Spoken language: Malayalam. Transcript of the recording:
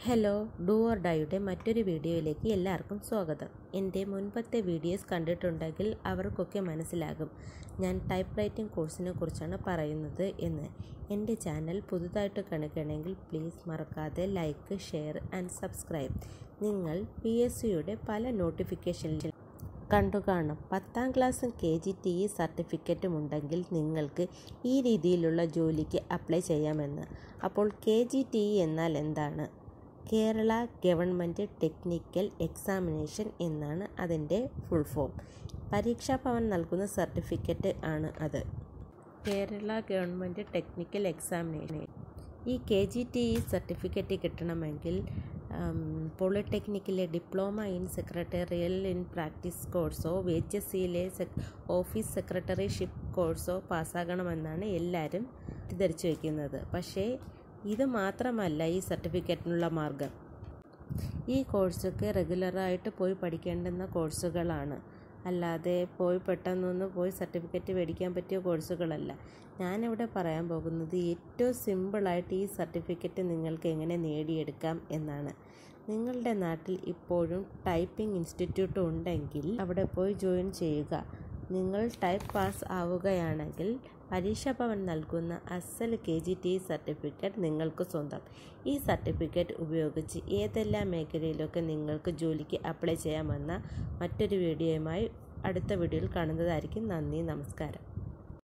ഹലോ ഡു ഓർ ഡൈയുടെ മറ്റൊരു വീഡിയോയിലേക്ക് എല്ലാവർക്കും സ്വാഗതം എൻ്റെ മുൻപത്തെ വീഡിയോസ് കണ്ടിട്ടുണ്ടെങ്കിൽ അവർക്കൊക്കെ മനസ്സിലാകും ഞാൻ ടൈപ്പ് റൈറ്റിംഗ് കോഴ്സിനെ കുറിച്ചാണ് പറയുന്നത് എന്ന് എൻ്റെ ചാനൽ പുതുതായിട്ട് കാണുകയാണെങ്കിൽ പ്ലീസ് മറക്കാതെ ലൈക്ക് ഷെയർ ആൻഡ് സബ്സ്ക്രൈബ് നിങ്ങൾ പി എസ് സിയുടെ പല നോട്ടിഫിക്കേഷനിൽ കണ്ടു കാണും പത്താം ക്ലാസ്സും കെ ജി ടി ഇ സർട്ടിഫിക്കറ്റും ഉണ്ടെങ്കിൽ നിങ്ങൾക്ക് ഈ രീതിയിലുള്ള ജോലിക്ക് അപ്ലൈ ചെയ്യാമെന്ന് അപ്പോൾ കെ ജി ടി ഇ എന്നാൽ എന്താണ് കേരള ഗവൺമെൻറ് ടെക്നിക്കൽ എക്സാമിനേഷൻ എന്നാണ് അതിൻ്റെ ഫുൾ ഫോം പരീക്ഷാ ഭവൻ നൽകുന്ന സർട്ടിഫിക്കറ്റ് ആണ് അത് കേരള ഗവൺമെൻറ് ടെക്നിക്കൽ എക്സാമിനേഷൻ ഈ K G T E certificate കിട്ടണമെങ്കിൽ പോളിടെക്നിക്കിലെ diploma in secretarial in practice കോഴ്സോ വി എച്ച് എസ് സിയിലെ ഓഫീസ് സെക്രട്ടറിഷിപ്പ് കോഴ്സോ പാസ്സാകണമെന്നാണ് എല്ലാവരും ധരിച്ചു വയ്ക്കുന്നത് പക്ഷേ ഇത് മാത്രമല്ല ഈ സർട്ടിഫിക്കറ്റിനുള്ള മാർഗം ഈ കോഴ്സൊക്കെ റെഗുലറായിട്ട് പോയി പഠിക്കേണ്ടുന്ന കോഴ്സുകളാണ് അല്ലാതെ പോയി പെട്ടെന്നൊന്ന് പോയി സർട്ടിഫിക്കറ്റ് മേടിക്കാൻ പറ്റിയ കോഴ്സുകളല്ല ഞാനിവിടെ പറയാൻ പോകുന്നത് ഏറ്റവും സിമ്പിളായിട്ട് ഈ സർട്ടിഫിക്കറ്റ് നിങ്ങൾക്ക് എങ്ങനെ നേടിയെടുക്കാം എന്നാണ് നിങ്ങളുടെ നാട്ടിൽ ഇപ്പോഴും ടൈപ്പിംഗ് ഇൻസ്റ്റിറ്റ്യൂട്ട് ഉണ്ടെങ്കിൽ അവിടെ പോയി ജോയിൻ ചെയ്യുക നിങ്ങൾ ടൈപ്പ് പാസ് ആവുകയാണെങ്കിൽ പരീക്ഷാ ഭവൻ നൽകുന്ന അസൽ കെ ജി ടി സർട്ടിഫിക്കറ്റ് നിങ്ങൾക്ക് സ്വന്തം ഈ സർട്ടിഫിക്കറ്റ് ഉപയോഗിച്ച് ഏതെല്ലാം മേഖലയിലൊക്കെ നിങ്ങൾക്ക് ജോലിക്ക് അപ്ലൈ ചെയ്യാമെന്ന മറ്റൊരു വീഡിയോയുമായി അടുത്ത വീഡിയോയിൽ കാണുന്നതായിരിക്കും നന്ദി നമസ്കാരം